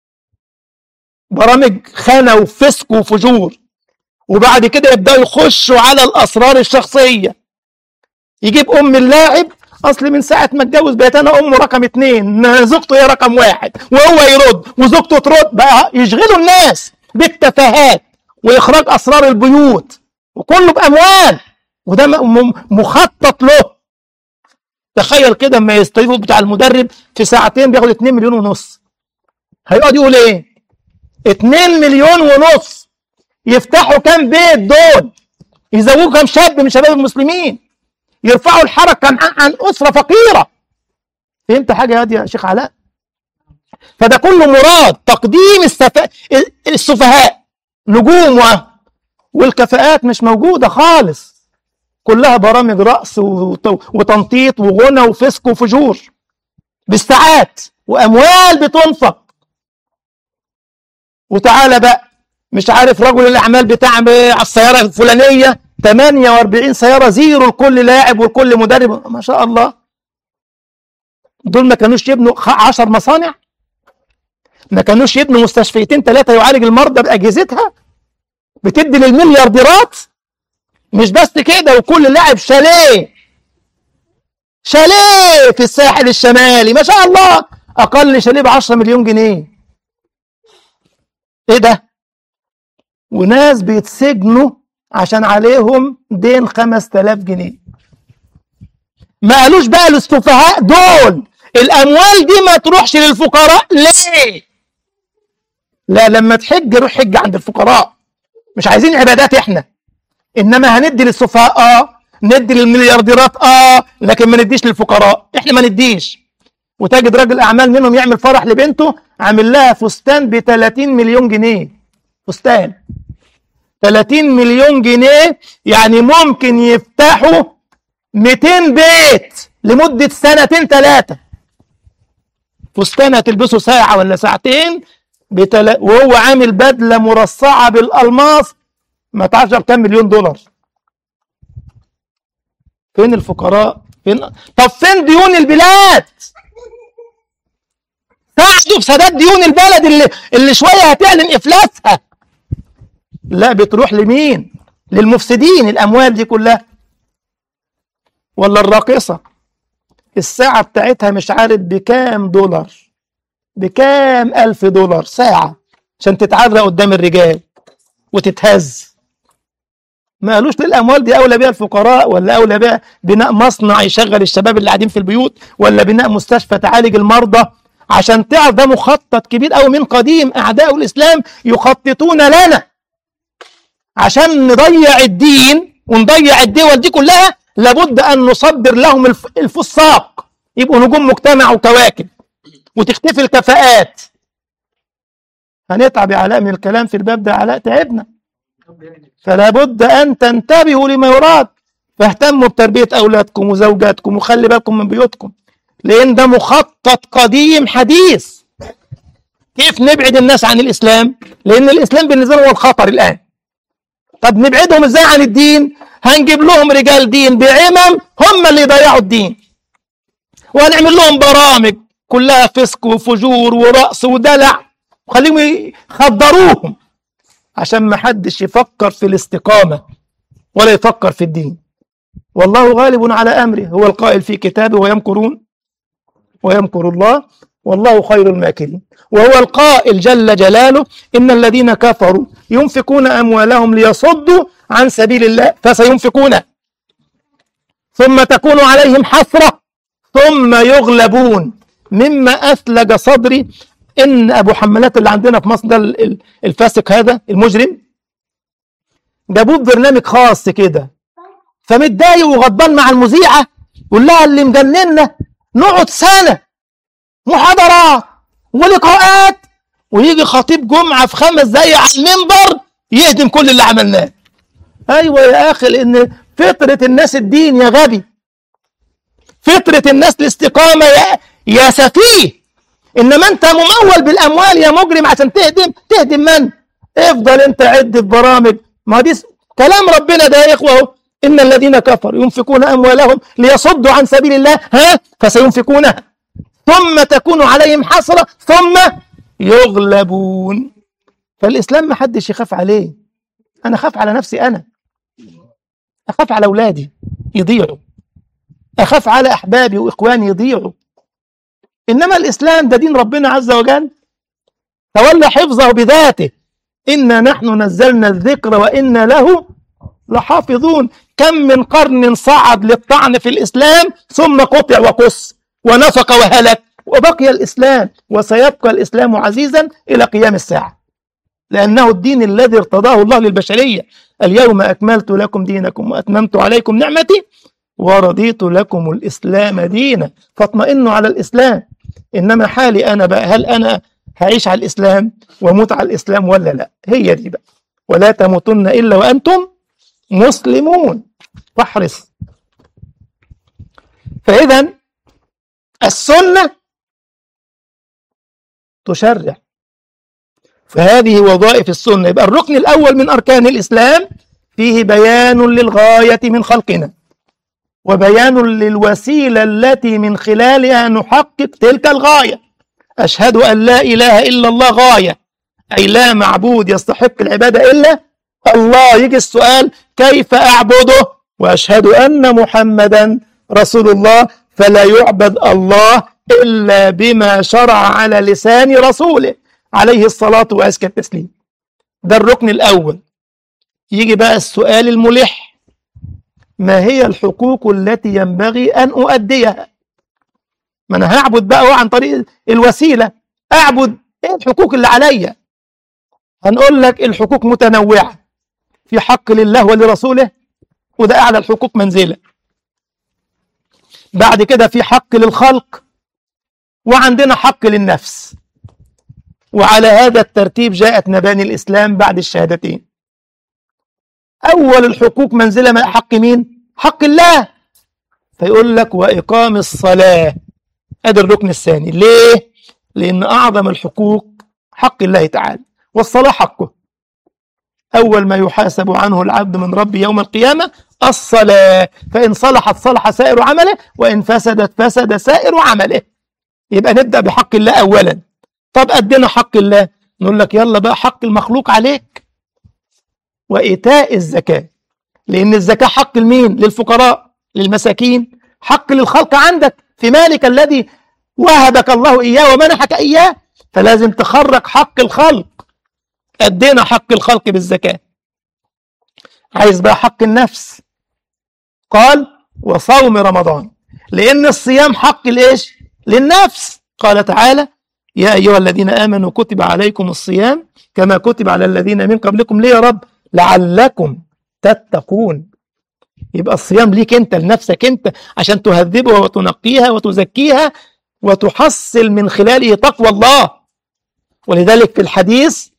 برامج خانه وفسق وفجور وبعد كده يبداوا يخشوا على الاسرار الشخصيه يجيب ام اللاعب اصل من ساعه ما اتجوز بقيت انا امه رقم اتنين زوجته هي رقم واحد وهو يرد وزوجته ترد بقى يشغلوا الناس بالتفاهات واخراج اسرار البيوت وكله باموال وده م- م- مخطط له تخيل كده اما يستضيفوا بتاع المدرب في ساعتين بياخد 2 مليون ونص هيقعد يقول ايه 2 مليون ونص يفتحوا كام بيت دول يزوجوا كام شاب من شباب المسلمين يرفعوا الحركة عن, عن أسرة فقيرة فهمت حاجة يا واد يا شيخ علاء فده كله مراد تقديم السفا... السفهاء نجوم و... والكفاءات مش موجودة خالص كلها برامج رقص وت- وتنطيط وغنى وفسق وفجور بالساعات وأموال بتنفق وتعالى بقى مش عارف رجل الأعمال بتاع على السيارة الفلانية 48 سيارة زيرو لكل لاعب ولكل مدرب ما شاء الله دول ما كانوش يبنوا 10 مصانع ما كانوش يبنوا مستشفيتين ثلاثة يعالج المرضى بأجهزتها بتدي للمليارديرات مش بس كده وكل لاعب شاليه شاليه في الساحل الشمالي ما شاء الله أقل شاليه ب 10 مليون جنيه إيه ده؟ وناس بيتسجنوا عشان عليهم دين 5000 جنيه ما قالوش بقى للسفهاء دول الاموال دي ما تروحش للفقراء ليه لا لما تحج روح حج عند الفقراء مش عايزين عبادات احنا انما هندي للسفهاء اه ندي للمليارديرات اه لكن ما نديش للفقراء احنا ما نديش وتجد راجل اعمال منهم يعمل فرح لبنته عامل لها فستان ب 30 مليون جنيه فستان 30 مليون جنيه يعني ممكن يفتحوا 200 بيت لمدة سنتين ثلاثة فستان هتلبسه ساعة ولا ساعتين بتل... وهو عامل بدلة مرصعة بالألماس ما تعرفش بكام مليون دولار فين الفقراء فين طب فين ديون البلاد ساعدوا في سداد ديون البلد اللي اللي شويه هتعلن افلاسها لا بتروح لمين للمفسدين الاموال دي كلها ولا الراقصه الساعه بتاعتها مش عارف بكام دولار بكام الف دولار ساعه عشان تتعرى قدام الرجال وتتهز ما قالوش للاموال دي اولى بها الفقراء ولا اولى بها بناء مصنع يشغل الشباب اللي قاعدين في البيوت ولا بناء مستشفى تعالج المرضى عشان تعرف ده مخطط كبير قوي من قديم اعداء الاسلام يخططون لنا عشان نضيع الدين ونضيع الدول دي كلها لابد ان نصدر لهم الف- الفساق يبقوا نجوم مجتمع وكواكب وتختفي الكفاءات هنتعب يا علاء من الكلام في الباب ده يا علاء تعبنا فلا بد ان تنتبهوا لما يراد فاهتموا بتربيه اولادكم وزوجاتكم وخلي بالكم من بيوتكم لان ده مخطط قديم حديث كيف نبعد الناس عن الاسلام لان الاسلام بالنسبه لهم هو الخطر الان طب نبعدهم ازاي عن الدين هنجيب لهم رجال دين بعمم هم اللي يضيعوا الدين وهنعمل لهم برامج كلها فسق وفجور ورقص ودلع وخليهم يخدروهم عشان ما حدش يفكر في الاستقامة ولا يفكر في الدين والله غالب على أمره هو القائل في كتابه ويمكرون ويمكر الله والله خير الماكرين وهو القائل جل جلاله إن الذين كفروا ينفقون أموالهم ليصدوا عن سبيل الله فسينفقون ثم تكون عليهم حسرة ثم يغلبون مما أثلج صدري إن أبو حمالات اللي عندنا في مصر ده ال- ال- الفاسق هذا المجرم جابوه ببرنامج خاص كده فمتضايق وغضبان مع المذيعة يقول لها اللي مجننا نقعد سنة محاضرات ولقاءات ويجي خطيب جمعة في خمس دقايق على المنبر يهدم كل اللي عملناه أيوة يا أخي لأن فطرة الناس الدين يا غبي فطرة الناس الاستقامة يا, يا سفيه إنما أنت ممول بالأموال يا مجرم عشان تهدم تهدم من افضل أنت عد في برامج ما دي س- كلام ربنا ده يا إخوة أهو. إن الذين كفروا ينفقون أموالهم ليصدوا عن سبيل الله ها فسينفقونها ثم تكون عليهم حسرة ثم يغلبون فالإسلام ما حدش يخاف عليه أنا أخاف على نفسي أنا أخاف على أولادي يضيعوا أخاف على أحبابي وإخواني يضيعوا إنما الإسلام ده دين ربنا عز وجل تولى حفظه بذاته إنا نحن نزلنا الذكر وإنا له لحافظون كم من قرن صعد للطعن في الإسلام ثم قطع وقص ونفق وهلك وبقي الإسلام وسيبقى الإسلام عزيزا إلى قيام الساعة لأنه الدين الذي ارتضاه الله للبشرية اليوم أكملت لكم دينكم وأتممت عليكم نعمتي ورضيت لكم الإسلام دينا فاطمئنوا على الإسلام إنما حالي أنا بقى هل أنا هعيش على الإسلام وموت على الإسلام ولا لا هي دي بقى ولا تموتن إلا وأنتم مسلمون فاحرص فإذا السنة تشرع فهذه وظائف السنة يبقى الركن الأول من أركان الإسلام فيه بيان للغاية من خلقنا وبيان للوسيلة التي من خلالها نحقق تلك الغاية أشهد أن لا إله إلا الله غاية أي لا معبود يستحق العبادة إلا الله يجي السؤال كيف أعبده وأشهد أن محمدا رسول الله فلا يعبد الله إلا بما شرع على لسان رسوله عليه الصلاة وأزكى التسليم ده الركن الأول يجي بقى السؤال الملح ما هي الحقوق التي ينبغي أن أؤديها ما أنا هعبد بقى هو عن طريق الوسيلة أعبد إيه الحقوق اللي عليا هنقول لك الحقوق متنوعة في حق لله ولرسوله وده أعلى الحقوق منزلة بعد كده في حق للخلق وعندنا حق للنفس وعلى هذا الترتيب جاءت مباني الإسلام بعد الشهادتين أول الحقوق منزلة من حق مين؟ حق الله فيقول لك وإقام الصلاة هذا الركن الثاني ليه؟ لأن أعظم الحقوق حق الله تعالى والصلاة حقه أول ما يحاسب عنه العبد من ربه يوم القيامة الصلاة فإن صلحت صلح سائر عمله وإن فسدت فسد سائر عمله يبقى نبدأ بحق الله أولا طب أدينا حق الله نقول لك يلا بقى حق المخلوق عليك وإيتاء الزكاة لأن الزكاة حق لمين؟ للفقراء للمساكين حق للخلق عندك في مالك الذي وهبك الله إياه ومنحك إياه فلازم تخرج حق الخلق أدينا حق الخلق بالزكاة عايز بقى حق النفس قال وصوم رمضان لأن الصيام حق الإيش؟ للنفس قال تعالى يا أيها الذين آمنوا كتب عليكم الصيام كما كتب على الذين من قبلكم ليه يا رب لعلكم تتقون يبقى الصيام ليك انت لنفسك انت عشان تهذبها وتنقيها وتزكيها وتحصل من خلاله تقوى الله ولذلك في الحديث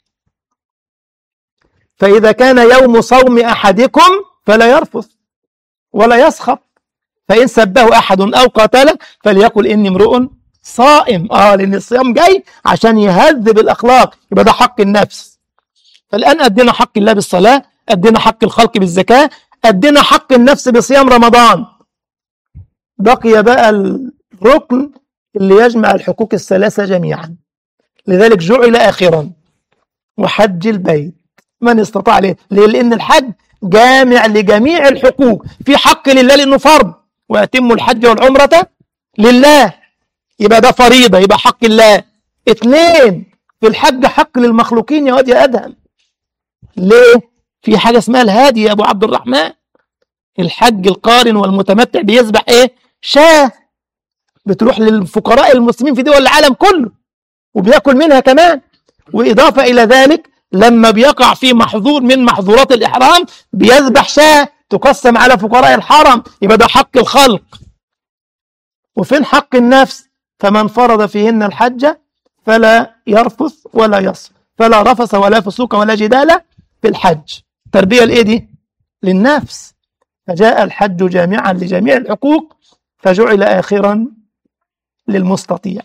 فإذا كان يوم صوم أحدكم فلا يرفث ولا يسخط فإن سبه أحد أو قاتله فليقل إني امرؤ صائم اه لأن الصيام جاي عشان يهذب الأخلاق يبقى ده حق النفس فالآن أدينا حق الله بالصلاة أدينا حق الخلق بالزكاة أدينا حق النفس بصيام رمضان بقي بقى الركن اللي يجمع الحقوق الثلاثة جميعا لذلك جعل آخرا وحج البيت من استطاع ليه ليه؟ لأن الحج جامع لجميع الحقوق في حق لله لأنه فرض وأتموا الحج والعمرة لله يبقى ده فريضة يبقى حق الله اثنين في الحج حق للمخلوقين يا واد يا أدهم ليه في حاجة اسمها الهادي يا أبو عبد الرحمن الحج القارن والمتمتع بيذبح ايه شاه بتروح للفقراء المسلمين في دول العالم كله وبياكل منها كمان وإضافة إلى ذلك لما بيقع في محظور من محظورات الإحرام بيذبح شاة تقسم على فقراء الحرم يبقى ده حق الخلق وفين حق النفس فمن فرض فيهن الحج فلا يرفث ولا يصف فلا رفث ولا فسوق ولا جدال في الحج تربية الإيه دي للنفس فجاء الحج جامعا لجميع الحقوق فجعل آخرا للمستطيع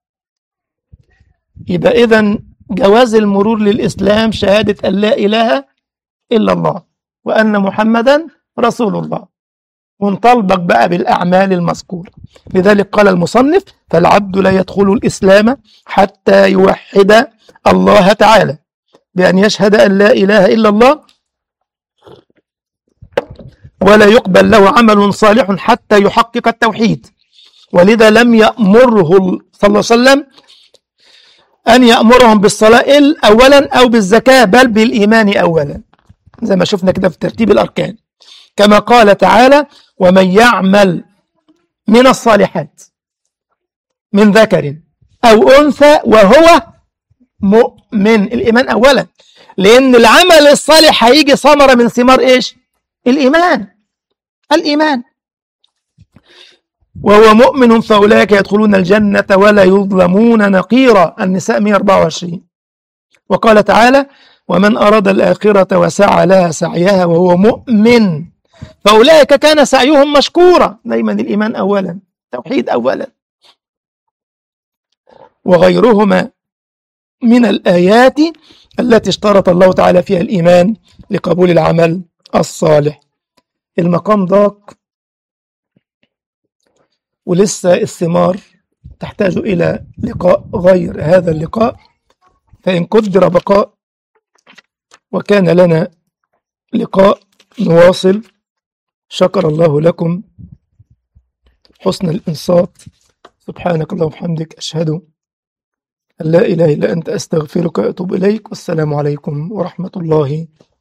يبقى إذا جواز المرور للإسلام شهادة أن لا إله إلا الله وأن محمدا رسول الله ونطلبك بقى بالأعمال المذكورة لذلك قال المصنف فالعبد لا يدخل الإسلام حتى يوحد الله تعالى بأن يشهد أن لا إله إلا الله ولا يقبل له عمل صالح حتى يحقق التوحيد ولذا لم يأمره صلى الله عليه وسلم أن يأمرهم بالصلاة أولا أو بالزكاة بل بالإيمان أولا زي ما شفنا كده في ترتيب الأركان كما قال تعالى ومن يعمل من الصالحات من ذكر أو أنثى وهو مؤمن الإيمان أولا لأن العمل الصالح هيجي ثمرة من ثمار إيش الإيمان الإيمان وهو مؤمن فأولئك يدخلون الجنة ولا يظلمون نقيرا النساء 124 وقال تعالى ومن أراد الآخرة وسعى لها سعيها وهو مؤمن فأولئك كان سعيهم مشكورا دايما الإيمان أولا توحيد أولا وغيرهما من الآيات التي اشترط الله تعالى فيها الإيمان لقبول العمل الصالح المقام ضاق ولسه الثمار تحتاج إلى لقاء غير هذا اللقاء فإن قدر بقاء وكان لنا لقاء نواصل شكر الله لكم حسن الإنصات سبحانك اللهم وبحمدك أشهد أن لا إله إلا أنت أستغفرك وأتوب إليك والسلام عليكم ورحمة الله